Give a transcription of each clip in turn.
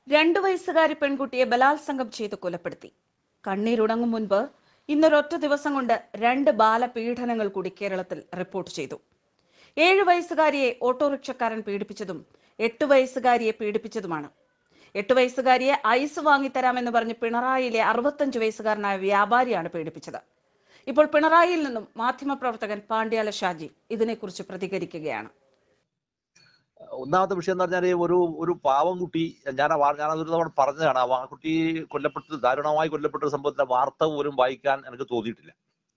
രണ്ടു വയസ്സുകാരി പെൺകുട്ടിയെ ബലാത്സംഗം ചെയ്ത് കൊലപ്പെടുത്തി കണ്ണീരുണങ്ങും മുൻപ് ഇന്നൊരൊറ്റ ദിവസം കൊണ്ട് രണ്ട് ബാലപീഡനങ്ങൾ കൂടി കേരളത്തിൽ റിപ്പോർട്ട് ചെയ്തു ഏഴു വയസ്സുകാരിയെ ഓട്ടോറിക്ഷക്കാരൻ പീഡിപ്പിച്ചതും എട്ട് വയസ്സുകാരിയെ പീഡിപ്പിച്ചതുമാണ് എട്ട് വയസ്സുകാരിയെ ഐസ് വാങ്ങിത്തരാമെന്ന് പറഞ്ഞ് പിണറായിയിലെ അറുപത്തഞ്ച് വയസ്സുകാരനായ വ്യാപാരിയാണ് പീഡിപ്പിച്ചത് ഇപ്പോൾ പിണറായിയിൽ നിന്നും മാധ്യമപ്രവർത്തകൻ പാണ്ഡ്യാല ഷാജി ഇതിനെക്കുറിച്ച് പ്രതികരിക്കുകയാണ് ഒന്നാമത്തെ വിഷയം എന്ന് പറഞ്ഞാൽ ഒരു ഒരു പാവം കുട്ടി ഞാൻ ആ വാർ- ഞാനതൊരു തവണ പറഞ്ഞതാണ് ആ വാ- കുട്ടി കൊല്ലപ്പെട്ട് ദാരുണമായി കൊല്ലപ്പെട്ട ഒരു സംഭവത്തിന്റെ വാർത്ത പോലും വായിക്കാൻ എനിക്ക് തോന്നിയിട്ടില്ല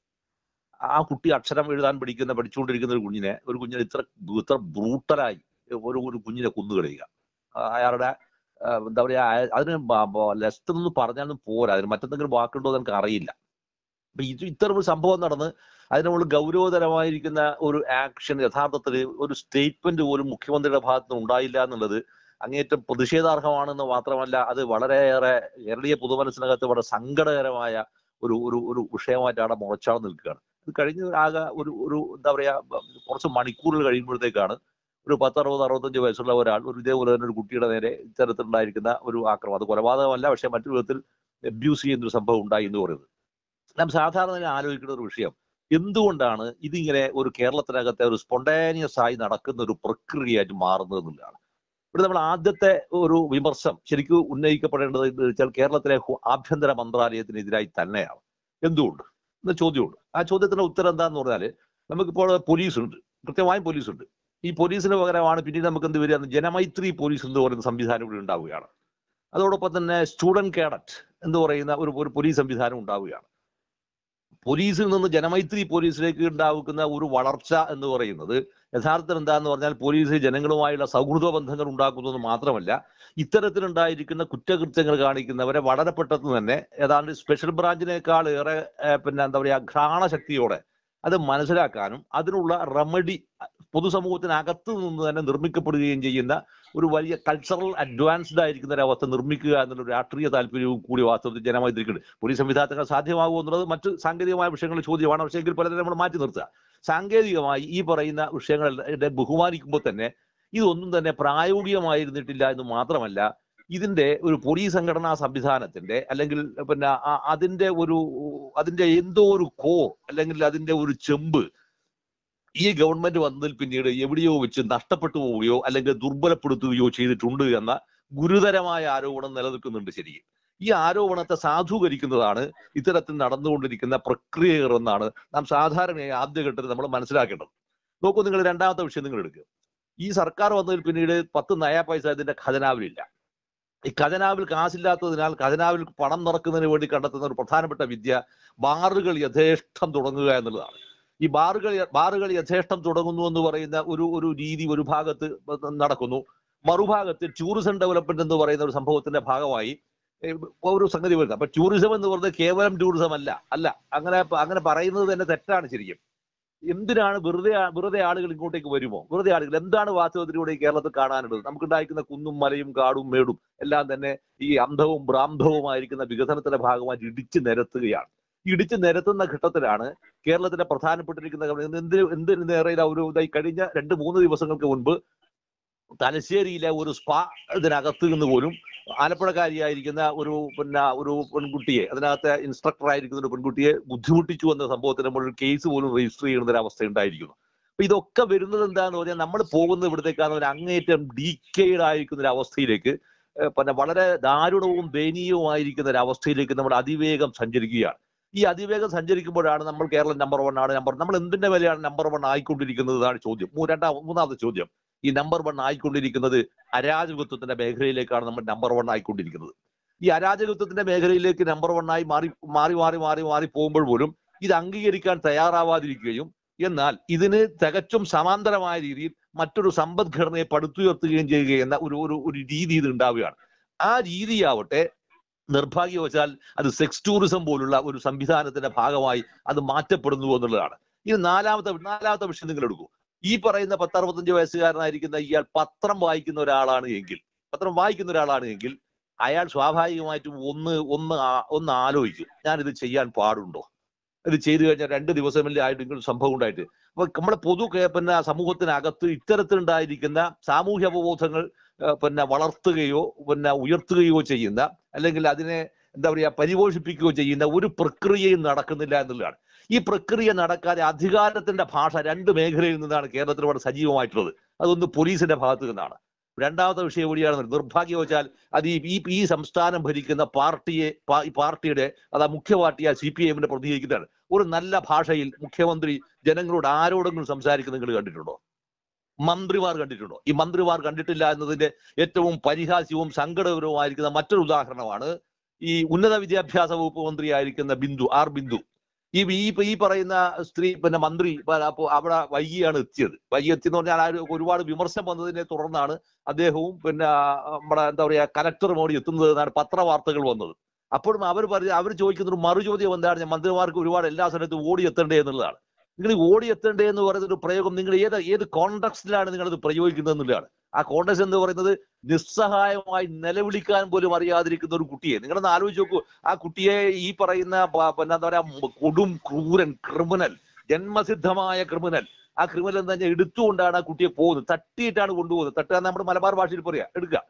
ആ കുട്ടി അക്ഷരം എഴുതാൻ പഠിക്കുന്ന പഠിച്ചുകൊണ്ടിരിക്കുന്ന ഒരു കുഞ്ഞിനെ ഒരു കുഞ്ഞിനെ ഇത്ര ഇത്ര ബ്രൂട്ടലായി ഒരു ഒരു കുഞ്ഞിനെ കൊന്നുകളയുക ആ, അയാളുടെ ആ, എന്താ പറയാ അയ- അതിന് ലെസ്റ്റ് എന്ന് പറഞ്ഞാലും പോരാ അതിന് മറ്റെന്തെങ്കിലും വാക്കുണ്ടോ എന്ന് എനിക്ക് അറിയില്ല അപ്പൊ ഇത് ഇത്തരം ഒരു സംഭവം നടന്ന് അതിനുള്ള ഗൗരവതരമായിരിക്കുന്ന ഒരു ആക്ഷൻ യഥാർത്ഥത്തിൽ ഒരു സ്റ്റേറ്റ്മെന്റ് പോലും മുഖ്യമന്ത്രിയുടെ ഭാഗത്ത് നിന്ന് ഉണ്ടായില്ല എന്നുള്ളത് അങ്ങേറ്റം പ്രതിഷേധാർഹമാണെന്ന് മാത്രമല്ല അത് വളരെയേറെ കേരളീയ പൊതുമനസ്സിനകത്ത് വളരെ സങ്കടകരമായ ഒരു ഒരു ഒരു വിഷയമായിട്ടാണ് മുളച്ചാണ് നിൽക്കുകയാണ് ഇത് കഴിഞ്ഞ ആകെ ഒരു ഒരു എന്താ പറയാ കുറച്ച് മണിക്കൂറുകൾ കഴിയുമ്പോഴത്തേക്കാണ് ഒരു പത്തറുപത് അറുപത്തഞ്ച് വയസ്സുള്ള ഒരാൾ ഒരു ഇതേപോലെ തന്നെ ഒരു കുട്ടിയുടെ നേരെ ഇത്തരത്തിലുണ്ടായിരിക്കുന്ന ഒരു ആക്രമണം അത് കൊലപാതകമല്ല പക്ഷെ മറ്റു വിധത്തിൽ അബ്യൂസ് ചെയ്യുന്ന ഒരു സംഭവം ഉണ്ടായി എന്ന് പറയുന്നത് നാം സാധാരണ ആലോചിക്കുന്ന ഒരു വിഷയം എന്തുകൊണ്ടാണ് ഇതിങ്ങനെ ഒരു കേരളത്തിനകത്തെ ഒരു സ്പോണ്ടേനിയസ് ആയി നടക്കുന്ന ഒരു പ്രക്രിയയായിട്ട് മാറുന്നത് എന്നുള്ളതാണ് ഇവിടെ നമ്മൾ ആദ്യത്തെ ഒരു വിമർശം ശരിക്കും ഉന്നയിക്കപ്പെടേണ്ടത് എന്ന് വെച്ചാൽ കേരളത്തിലെ ഹു- ആഭ്യന്തര മന്ത്രാലയത്തിനെതിരായി തന്നെയാണ് എന്തുകൊണ്ട് എന്ന ചോദ്യമുണ്ട് ആ ചോദ്യത്തിന്റെ ഉത്തരം എന്താന്ന് പറഞ്ഞാല് നമുക്കിപ്പോൾ പോലീസ് ഉണ്ട് കൃത്യമായും പോലീസ് ഉണ്ട് ഈ പോലീസിന് പകരമാണ് പിന്നീട് നമുക്ക് എന്ത് വരിക ജനമൈത്രി പോലീസ് എന്ന് പറയുന്ന സംവിധാനം ഇവിടെ ഉണ്ടാവുകയാണ് അതോടൊപ്പം തന്നെ സ്റ്റുഡന്റ് കേഡറ്റ് എന്ന് പറയുന്ന ഒരു ഒരു പോലീസ് സംവിധാനം ഉണ്ടാവുകയാണ് പോലീസിൽ നിന്ന് ജനമൈത്രി പോലീസിലേക്ക് ഉണ്ടാവുന്ന ഒരു വളർച്ച എന്ന് പറയുന്നത് യഥാർത്ഥത്തിൽ എന്താന്ന് പറഞ്ഞാൽ പോലീസ് ജനങ്ങളുമായുള്ള സൗഹൃദ ബന്ധങ്ങൾ ഉണ്ടാക്കുന്നത് മാത്രമല്ല ഇത്തരത്തിലുണ്ടായിരിക്കുന്ന കുറ്റകൃത്യങ്ങൾ കാണിക്കുന്നവരെ വളരെ പെട്ടെന്ന് തന്നെ ഏതാണ്ട് സ്പെഷ്യൽ ബ്രാഞ്ചിനേക്കാൾ ഏറെ ഏഹ്, പിന്നെ എന്താ പറയാ ഘ്രാണശക്തിയോടെ അത് മനസ്സിലാക്കാനും അതിനുള്ള റെമഡി പൊതുസമൂഹത്തിനകത്ത് നിന്ന് തന്നെ നിർമ്മിക്കപ്പെടുകയും ചെയ്യുന്ന ഒരു വലിയ കൾച്ചറൽ അഡ്വാൻസ്ഡ് ആയിരിക്കുന്ന ഒരു അവസ്ഥ നിർമ്മിക്കുക എന്നുള്ള ഒരു രാഷ്ട്രീയ താല്പര്യവും കൂടി വാസ്തവത്തിൽ ജനമൈത്രിക്കുണ്ട് പോലീസ് സംവിധാനങ്ങൾ സാധ്യമാകുമോ എന്നുള്ളത് മറ്റ് സാങ്കേതികമായ വിഷയങ്ങൾ ചോദ്യമാണ് പക്ഷേ എങ്കിൽ പലരും നമ്മൾ മാറ്റി നിർത്തുക സാങ്കേതികമായി ഈ പറയുന്ന വിഷയങ്ങളെ ബഹുമാനിക്കുമ്പോൾ തന്നെ ഇതൊന്നും തന്നെ പ്രായോഗികമായിരുന്നിട്ടില്ല എന്ന് മാത്രമല്ല ഇതിന്റെ ഒരു പോലീസ് സംഘടനാ സംവിധാനത്തിന്റെ അല്ലെങ്കിൽ പിന്നെ ആ- അതിന്റെ ഒരു അതിന്റെ എന്തോ ഒരു കോർ അല്ലെങ്കിൽ അതിന്റെ ഒരു ചെമ്പ് ഈ ഗവൺമെന്റ് വന്നതിൽ പിന്നീട് എവിടെയോ വെച്ച് നഷ്ടപ്പെട്ടു പോവുകയോ അല്ലെങ്കിൽ ദുർബലപ്പെടുത്തുകയോ ചെയ്തിട്ടുണ്ട് എന്ന ഗുരുതരമായ ആരോപണം നിലനിൽക്കുന്നുണ്ട് ശരിക്കും ഈ ആരോപണത്തെ സാധൂകരിക്കുന്നതാണ് ഇത്തരത്തിൽ നടന്നുകൊണ്ടിരിക്കുന്ന പ്രക്രിയകൾ എന്നാണ് നാം സാധാരണയായി ആദ്യഘട്ടത്തിൽ നമ്മൾ മനസ്സിലാക്കേണ്ടത് നോക്കൂ നിങ്ങൾ രണ്ടാമത്തെ വിഷയം നിങ്ങൾ എടുക്കുക ഈ സർക്കാർ വന്നതിൽ പിന്നീട് പത്ത് നയാ പൈസ ഇതിന്റെ ഖജനാവിലില്ല ഈ ഖജനാവിൽ കാശില്ലാത്തതിനാൽ ഖജനാവിൽ പണം നിറക്കുന്നതിന് വേണ്ടി കണ്ടെത്തുന്ന ഒരു പ്രധാനപ്പെട്ട വിദ്യ ബാറുകൾ യഥേഷ്ടം തുടങ്ങുക എന്നുള്ളതാണ് ഈ ബാറുകൾ ബാറുകൾ യഥേഷ്ടം തുടങ്ങുന്നു എന്ന് പറയുന്ന ഒരു ഒരു രീതി ഒരു ഭാഗത്ത് നടക്കുന്നു മറുഭാഗത്ത് ടൂറിസം ഡെവലപ്മെന്റ് എന്ന് പറയുന്ന ഒരു സംഭവത്തിന്റെ ഭാഗമായി ഏഹ് ഒരു സംഗതി വരുന്നത് അപ്പൊ ടൂറിസം എന്ന് പറയുന്നത് കേവലം ടൂറിസം അല്ല അല്ല അങ്ങനെ അങ്ങനെ പറയുന്നത് തന്നെ തെറ്റാണ് ശരിക്കും എന്തിനാണ് വെറുതെ ആ- വെറുതെ ആളുകൾ ഇങ്ങോട്ടേക്ക് വരുമോ വെറുതെ ആളുകൾ എന്താണ് വാസ്തവത്തിലൂടെ ഈ കേരളത്തിൽ കാണാനുള്ളത് നമുക്കുണ്ടായിരിക്കുന്ന കുന്നും മലയും കാടും മേടും എല്ലാം തന്നെ ഈ അന്ധവും ഭ്രാന്തവുമായിരിക്കുന്ന വികസനത്തിന്റെ ഭാഗമായി ഇടിച്ചു നിരത്തുകയാണ് ഈ ഇടിച്ചു നിരത്തുന്ന ഘട്ടത്തിലാണ് കേരളത്തിലെ പ്രധാനപ്പെട്ടിരിക്കുന്ന ഗവൺമെന്റ് എന്തിന് എന്തിന് നേരെ ഇതാ ഒരു ഇതായി കഴിഞ്ഞ രണ്ട് മൂന്ന് ദിവസങ്ങൾക്ക് മുൻപ് തലശ്ശേരിയിലെ ഒരു സ്പാ ഇതിനകത്ത് നിന്ന് പോലും ആലപ്പുഴക്കാരിയായിരിക്കുന്ന ഒരു പിന്നെ ഒരു പെൺകുട്ടിയെ അതിനകത്തെ ഇൻസ്ട്രക്ടർ ആയിരിക്കുന്ന ഒരു പെൺകുട്ടിയെ ബുദ്ധിമുട്ടിച്ചു എന്ന സംഭവത്തിന് നമ്മൾ ഒരു കേസ് പോലും രജിസ്റ്റർ ചെയ്യുന്ന ഒരു അവസ്ഥ ഉണ്ടായിരിക്കുന്നു അപ്പൊ ഇതൊക്കെ വരുന്നത് എന്താന്ന് പറഞ്ഞാൽ നമ്മൾ പോകുന്നത് ഇവിടത്തേക്കാണ് ഒരു അങ്ങേറ്റം ഡീക്കേഡ് ആയിരിക്കുന്ന ഒരു അവസ്ഥയിലേക്ക് ഏഹ് പിന്നെ വളരെ ദാരുണവും ദയനീയവുമായിരിക്കുന്ന ഒരു അവസ്ഥയിലേക്ക് നമ്മൾ അതിവേഗം സഞ്ചരിക്കുകയാണ് ഈ അതിവേഗം സഞ്ചരിക്കുമ്പോഴാണ് നമ്മൾ കേരളം നമ്പർ വൺ ആണ് നമ്പർ നമ്മൾ എന്തിന്റെ വിലയാണ് നമ്പർ വൺ ആയിക്കൊണ്ടിരിക്കുന്നത് എന്നാണ് ചോദ്യം മൂ- രണ്ടാം മൂന്നാമത്തെ ചോദ്യം ഈ നമ്പർ വൺ ആയിക്കൊണ്ടിരിക്കുന്നത് അരാജകത്വത്തിന്റെ മേഖലയിലേക്കാണ് നമ്മൾ നമ്പർ വൺ ആയിക്കൊണ്ടിരിക്കുന്നത് ഈ അരാജകത്വത്തിന്റെ മേഖലയിലേക്ക് നമ്പർ വൺ ആയി മാറി മാറി മാറി മാറി മാറി പോകുമ്പോൾ പോലും ഇത് അംഗീകരിക്കാൻ തയ്യാറാവാതിരിക്കുകയും എന്നാൽ ഇതിന് തികച്ചും സമാന്തരമായ രീതിയിൽ മറ്റൊരു സമ്പദ്ഘടനയെ പടുത്തുയർത്തുകയും ചെയ്യുക എന്ന ഒരു ഒരു ഒരു രീതി ഇത് ഉണ്ടാവുകയാണ് ആ രീതിയാവട്ടെ നിർഭാഗ്യവശാൽ അത് സെക്സ് ടൂറിസം പോലുള്ള ഒരു സംവിധാനത്തിന്റെ ഭാഗമായി അത് മാറ്റപ്പെടുന്നു എന്നുള്ളതാണ് ഇനി നാലാമത്തെ നാലാമത്തെ വിഷയം നിങ്ങൾ എടുക്കൂ ഈ പറയുന്ന പത്തറുപത്തഞ്ച് വയസ്സുകാരനായിരിക്കുന്ന ഇയാൾ പത്രം വായിക്കുന്ന ഒരാളാണ് എങ്കിൽ പത്രം വായിക്കുന്ന ഒരാളാണ് എങ്കിൽ അയാൾ സ്വാഭാവികമായിട്ടും ഒന്ന് ഒന്ന് ആ- ഒന്ന് ആലോചിക്കും ഞാൻ ഇത് ചെയ്യാൻ പാടുണ്ടോ ഇത് ചെയ്തു കഴിഞ്ഞാൽ രണ്ട് ദിവസമല്ലേ ആയിട്ട് ഇങ്ങനെ സംഭവം ഉണ്ടായിട്ട് അപ്പൊ നമ്മുടെ പൊതു കേ- പിന്നെ സമൂഹത്തിനകത്ത് ഇത്തരത്തിലുണ്ടായിരിക്കുന്ന സാമൂഹ്യ അവബോധങ്ങൾ ഏഹ് പിന്നെ വളർത്തുകയോ പിന്നെ ഉയർത്തുകയോ ചെയ്യുന്ന അല്ലെങ്കിൽ അതിനെ എന്താ പറയുക പരിപോഷിപ്പിക്കുകയോ ചെയ്യുന്ന ഒരു പ്രക്രിയയും നടക്കുന്നില്ല എന്നുള്ളതാണ് ഈ പ്രക്രിയ നടക്കാതെ അധികാരത്തിന്റെ ഭാഷ രണ്ട് മേഖലയിൽ നിന്നാണ് കേരളത്തിൽ വളരെ സജീവമായിട്ടുള്ളത് അതൊന്ന് പോലീസിന്റെ ഭാഗത്ത് നിന്നാണ് രണ്ടാമത്തെ വിഷയം കൂടിയാണ് നിർഭാഗ്യവശാൽ അത് ഈ ഈ- ഈ സംസ്ഥാനം ഭരിക്കുന്ന പാർട്ടിയെ പാ- ഈ പാർട്ടിയുടെ അതാ മുഖ്യ പാർട്ടിയായ സി പി എമ്മിനെ പ്രതിനിധീകരിക്കുന്നതാണ് ഒരു നല്ല ഭാഷയിൽ മുഖ്യമന്ത്രി ജനങ്ങളോട് ആരോടെങ്കിലും സംസാരിക്കുന്നത് നിങ്ങൾ കണ്ടിട്ടുണ്ടോ മന്ത്രിമാർ കണ്ടിട്ടുണ്ടോ ഈ മന്ത്രിമാർ കണ്ടിട്ടില്ല എന്നതിന്റെ ഏറ്റവും പരിഹാസ്യവും സങ്കടകരവുമായിരിക്കുന്ന മറ്റൊരു ഉദാഹരണമാണ് ഈ ഉന്നത വിദ്യാഭ്യാസ വകുപ്പ് മന്ത്രിയായിരിക്കുന്ന ബിന്ദു ആർ ബിന്ദു ഈ ഈ ഈ പറയുന്ന സ്ത്രീ പിന്നെ മന്ത്രി പ- അപ്പോ അവിടെ വൈകിയാണ് എത്തിയത് വൈകി എത്തിയെന്ന് പറഞ്ഞാൽ ആ ഒരു ഒരുപാട് വിമർശനം വന്നതിനെ തുടർന്നാണ് അദ്ദേഹവും പിന്നെ ആ, നമ്മുടെ എന്താ പറയാ കലക്ടർ മോഡി എത്തുന്നത് എന്നാണ് പത്രവാർത്തകൾ വന്നത് അപ്പോഴും അവർ പറഞ്ഞ അവർ ചോദിക്കുന്ന ഒരു മറുചോദ്യം എന്താണ് ഞാൻ മന്ത്രിമാർക്ക് ഒരുപാട് എല്ലാ സ്ഥലത്തും ഓടി എത്തണ്ടേ എന്നുള്ളതാണ് നിങ്ങൾ ഈ ഓടി എത്തണ്ടേ എന്ന് പറയുന്ന ഒരു പ്രയോഗം നിങ്ങൾ ഏത് ഏത് കോണ്ടക്സ്റ്റിലാണ് നിങ്ങൾ അത് പ്രയോഗിക്കുന്നത് എന്നുള്ളതാണ് ആ കോണ്ടക്സ്റ്റ് എന്ന് പറയുന്നത് നിസ്സഹായമായി നിലവിളിക്കാൻ പോലും അറിയാതിരിക്കുന്ന ഒരു കുട്ടിയെ നിങ്ങളൊന്ന് ആലോചിച്ച് നോക്കൂ ആ കുട്ടിയെ ഈ പറയുന്ന പ- പിന്നെ എന്താ പറയാ മ് കൊടും ക്രൂരൻ ക്രിമിനൽ ജന്മസിദ്ധമായ ക്രിമിനൽ ആ ക്രിമിനൽ എന്താ വെച്ചാൽ എടുത്തുകൊണ്ടാണ് ആ കുട്ടിയെ പോകുന്നത് തട്ടിയിട്ടാണ് കൊണ്ടുപോകുന്നത് തട്ടുക നമ്മുടെ മലബാർ ഭാഷയിൽ പറയാ എടുക്കുക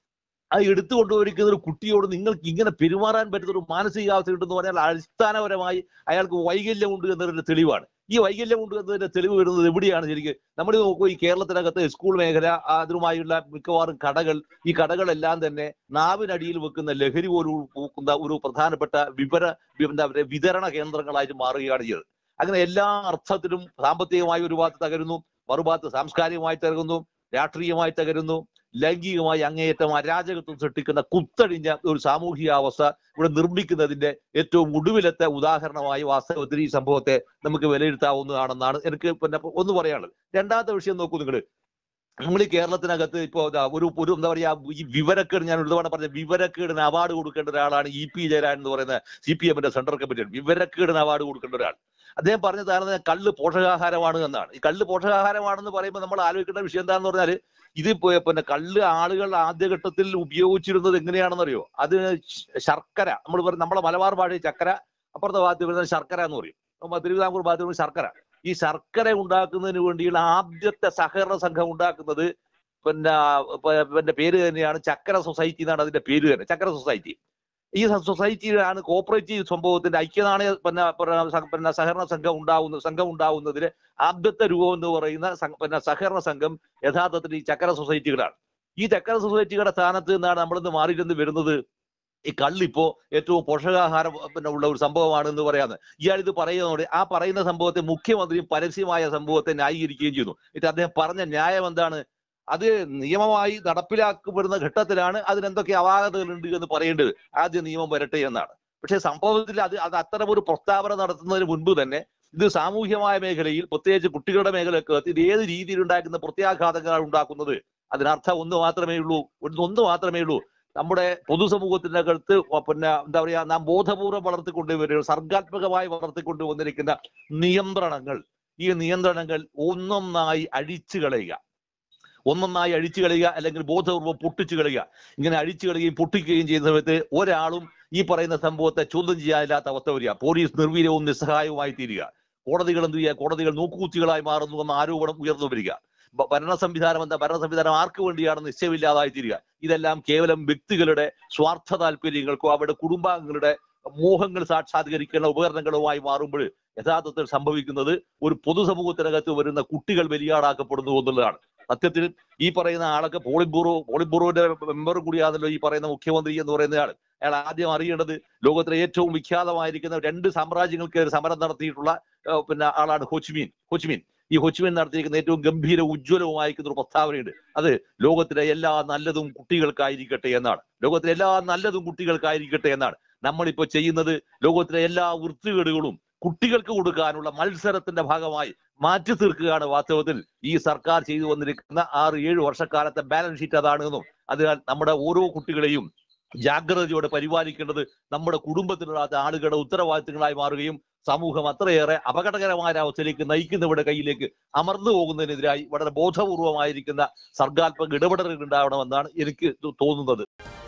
ആ എടുത്തു കൊണ്ടുപോയിരിക്കുന്ന ഒരു കുട്ടിയോട് നിങ്ങൾക്ക് ഇങ്ങനെ പെരുമാറാൻ പറ്റുന്ന ഒരു മാനസികാവസ്ഥ ഉണ്ടെന്ന് പറഞ്ഞാൽ അടിസ്ഥാനപരമായി അയാൾക്ക് വൈകല്യമുണ്ട് എന്നതിന്റെ തെളിവാണ് ഈ വൈകല്യമുണ്ട് എന്നതിന്റെ തെളിവ് വരുന്നത് എവിടെയാണ് ശരിക്കും നമ്മൾ നോക്കൂ ഈ കേരളത്തിനകത്ത് സ്കൂൾ മേഖല അതിനുമായുള്ള മിക്കവാറും കടകൾ ഈ കടകളെല്ലാം തന്നെ നാവിനടിയിൽ വെക്കുന്ന ലഹരി പോലും പൂക്കുന്ന ഒരു പ്രധാനപ്പെട്ട വിവര എന്താ പറയുക വിതരണ കേന്ദ്രങ്ങളായിട്ട് മാറുകയാണ് ചെയ്തത് അങ്ങനെ എല്ലാ അർത്ഥത്തിലും സാമ്പത്തികമായി ഒരു ഭാഗത്ത് തകരുന്നു മറുഭാഗത്ത് സാംസ്കാരികമായി തകരുന്നു രാഷ്ട്രീയമായി തകരുന്നു ലൈംഗികമായി അങ്ങേയറ്റം അരാജകത്വം സൃഷ്ടിക്കുന്ന കുത്തഴിഞ്ഞ ഒരു സാമൂഹിക അവസ്ഥ ഇവിടെ നിർമ്മിക്കുന്നതിന്റെ ഏറ്റവും ഒടുവിലത്തെ ഉദാഹരണമായി വാസ്തവത്തിൽ ഈ സംഭവത്തെ നമുക്ക് വിലയിരുത്താവുന്നതാണെന്നാണ് എനിക്ക് പിന്നെ ഒന്ന് പറയാനുള്ളത് രണ്ടാമത്തെ വിഷയം നോക്കൂ നിങ്ങൾ നമ്മൾ ഈ കേരളത്തിനകത്ത് ഇപ്പോ ദാ ഒരു ഒരു എന്താ പറയാ ഈ വിവരക്കേട് ഞാൻ ഒരു തവണ പറഞ്ഞ വിവരക്കേടിന് അവാർഡ് കൊടുക്കേണ്ട ഒരാളാണ് ഇ പി ജയരാജൻ എന്ന് പറയുന്ന സി പി എമ്മിന്റെ സെൻട്രൽ കമ്മിറ്റി വിവരക്കേടിന് അവാർഡ് കൊടുക്കേണ്ട ഒരാൾ അദ്ദേഹം പറഞ്ഞതാണ് കള്ള് പോഷകാഹാരമാണ് എന്നാണ് ഈ കള്ള് പോഷകാഹാരമാണെന്ന് പറയുമ്പോൾ നമ്മൾ ആലോചിക്കേണ്ട വിഷയം എന്താണെന്ന് പറഞ്ഞാൽ ഇത് പ- പിന്നെ കള്ള് ആളുകൾ ആദ്യഘട്ടത്തിൽ ഉപയോഗിച്ചിരുന്നത് എങ്ങനെയാണെന്ന് അറിയോ അത് ശ- ശർക്കര നമ്മൾ പറയും നമ്മളെ മലബാർ ഭാഷയിൽ ചക്കര അപ്പുറത്തെ ഭാഗത്ത് വരുന്നത് ശർക്കര എന്ന് പറയും നമ്മ തിരുവിതാംകൂർ ഭാഗത്ത് വരുന്നത് ശർക്കര ഈ ശർക്കര ഉണ്ടാക്കുന്നതിന് വേണ്ടിയുള്ള ആദ്യത്തെ സഹകരണ സംഘം ഉണ്ടാക്കുന്നത് പിന്നെ പ- പിന്നെ പേര് തന്നെയാണ് ചക്കര സൊസൈറ്റി എന്നാണ് അതിന്റെ പേര് തന്നെ ചക്കര സൊസൈറ്റി ഈ സ- സൊസൈറ്റിയിലാണ് കോപ്പറേറ്റീവ് സംഭവത്തിന്റെ ഐക്യനാണയ പിന്നെ പിന്നെ സ- പിന്നെ സഹകരണ സംഘം ഉണ്ടാവുന്ന സംഘം ഉണ്ടാവുന്നതിന് ആദ്യത്തെ രൂപം എന്ന് പറയുന്ന സം- പിന്നെ സഹകരണ സംഘം യഥാർത്ഥത്തിൽ ഈ ചക്കര സൊസൈറ്റികളാണ് ഈ ചക്കര സൊസൈറ്റികളുടെ സ്ഥാനത്ത് നിന്നാണ് നമ്മളിന്ന് മാറിയിരുന്ന് വരുന്നത് ഈ കള്ളിപ്പോ ഏറ്റവും പോഷകാഹാരം പിന്നെ ഉള്ള ഒരു സംഭവമാണ് എന്ന് പറയാന്ന് ഇയാൾ ഇത് പറയുന്നതോടെ ആ പറയുന്ന സംഭവത്തെ മുഖ്യമന്ത്രിയും പരസ്യമായ സംഭവത്തെ ന്യായീകരിക്കുകയും ചെയ്യുന്നു എന്നിട്ട് അദ്ദേഹം പറഞ്ഞ ന്യായം എന്താണ് അത് നിയമമായി നടപ്പിലാക്കപ്പെടുന്ന ഘട്ടത്തിലാണ് അതിനെന്തൊക്കെ അപാകതകളുണ്ട് എന്ന് പറയേണ്ടത് ആദ്യം നിയമം വരട്ടെ എന്നാണ് പക്ഷേ സംഭവത്തിൽ അത് അത് അത്തരം ഒരു പ്രസ്താവന നടത്തുന്നതിന് മുൻപ് തന്നെ ഇത് സാമൂഹ്യമായ മേഖലയിൽ പ്രത്യേകിച്ച് കുട്ടികളുടെ മേഖലയ്ക്ക് ഇത് ഏത് രീതിയിൽ ഉണ്ടാക്കുന്ന പ്രത്യാഘാതങ്ങളാണ് ഉണ്ടാക്കുന്നത് അതിനർത്ഥം ഒന്ന് മാത്രമേ ഉള്ളൂ ഒന്ന് ഒന്ന് മാത്രമേ ഉള്ളൂ നമ്മുടെ പൊതുസമൂഹത്തിന്റെ അകത്ത് പിന്നെ എന്താ പറയാ നാം ബോധപൂർവ്വം വളർത്തിക്കൊണ്ടുവരുന്ന സർഗാത്മകമായി വളർത്തിക്കൊണ്ടുവന്നിരിക്കുന്ന നിയന്ത്രണങ്ങൾ ഈ നിയന്ത്രണങ്ങൾ ഒന്നൊന്നായി അഴിച്ചു കളയുക ഒന്നൊന്നായി അഴിച്ചു കളയുക അല്ലെങ്കിൽ ബോധപൂർവ്വം പൊട്ടിച്ചു കളയുക ഇങ്ങനെ അഴിച്ചു കളയുകയും പൊട്ടിക്കുകയും ചെയ്യുന്ന സമയത്ത് ഒരാളും ഈ പറയുന്ന സംഭവത്തെ ചോദ്യം ചെയ്യാനില്ലാത്ത അവസ്ഥ വരിക പോലീസ് നിർവീര്യവും നിസ്സഹായവുമായി തീരുക കോടതികൾ എന്ത് ചെയ്യുക കോടതികൾ നോക്കുകുത്തികളായി മാറുന്നു എന്ന ആരോപണം ഉയർന്നു വരിക ഭ- ഭരണ സംവിധാനം എന്താ ഭരണ സംവിധാനം ആർക്ക് വേണ്ടിയാണെന്ന് നിശ്ചയമില്ലാതായി തീരുക ഇതെല്ലാം കേവലം വ്യക്തികളുടെ സ്വാർത്ഥ താല്പര്യങ്ങൾക്കോ അവരുടെ കുടുംബാംഗങ്ങളുടെ മോഹങ്ങൾ സാക്ഷാത്കരിക്കുന്ന ഉപകരണങ്ങളുമായി മാറുമ്പോൾ യഥാർത്ഥത്തിൽ സംഭവിക്കുന്നത് ഒരു പൊതുസമൂഹത്തിനകത്ത് വരുന്ന കുട്ടികൾ ബലിയാടാക്കപ്പെടുന്നു എന്നുള്ളതാണ് സത്യത്തിൽ ഈ പറയുന്ന ആളൊക്കെ പോളിറ്റ് ബ്യൂറോ പോളിറ്റ് ബ്യൂറോയുടെ മെമ്പർ കൂടിയാണല്ലോ ഈ പറയുന്ന മുഖ്യമന്ത്രി എന്ന് പറയുന്ന ആൾ അയാൾ ആദ്യം അറിയേണ്ടത് ലോകത്തിലെ ഏറ്റവും വിഖ്യാതമായിരിക്കുന്ന രണ്ട് സാമ്രാജ്യങ്ങൾക്ക് സമരം നടത്തിയിട്ടുള്ള ഏഹ്, പിന്നെ ആളാണ് ഹോച്ചിമീൻ ഹോച്ചിമീൻ ഈ ഹോച്ചിമീൻ നടത്തിയിരിക്കുന്ന ഏറ്റവും ഗംഭീര ഉജ്ജ്വലവുമായിരിക്കുന്ന ഒരു പ്രസ്താവനയുണ്ട് അത് ലോകത്തിലെ എല്ലാ നല്ലതും കുട്ടികൾക്കായിരിക്കട്ടെ എന്നാണ് ലോകത്തിലെ എല്ലാ നല്ലതും കുട്ടികൾക്കായിരിക്കട്ടെ എന്നാണ് നമ്മളിപ്പോ ചെയ്യുന്നത് ലോകത്തിലെ എല്ലാ വൃത്തികേടുകളും കുട്ടികൾക്ക് കൊടുക്കാനുള്ള മത്സരത്തിന്റെ ഭാഗമായി മാറ്റി തീർക്കുകയാണ് വാസ്തവത്തിൽ ഈ സർക്കാർ ചെയ്തു വന്നിരിക്കുന്ന ആറ് ഏഴ് വർഷക്കാലത്തെ ബാലൻസ് ഷീറ്റ് അതാണെന്നും അതിനാൽ നമ്മുടെ ഓരോ കുട്ടികളെയും ജാഗ്രതയോടെ പരിപാലിക്കേണ്ടത് നമ്മുടെ കുടുംബത്തിലുള്ള ആളുകളുടെ ഉത്തരവാദിത്തങ്ങളായി മാറുകയും സമൂഹം അത്രയേറെ അപകടകരമായ ഒരു അവസ്ഥയിലേക്ക് നയിക്കുന്നവരുടെ കയ്യിലേക്ക് അമർന്നു പോകുന്നതിനെതിരായി വളരെ ബോധപൂർവമായിരിക്കുന്ന സർഗാത്മക ഇടപെടലുകൾ ഉണ്ടാവണമെന്നാണ് എനിക്ക് തോന്നുന്നത്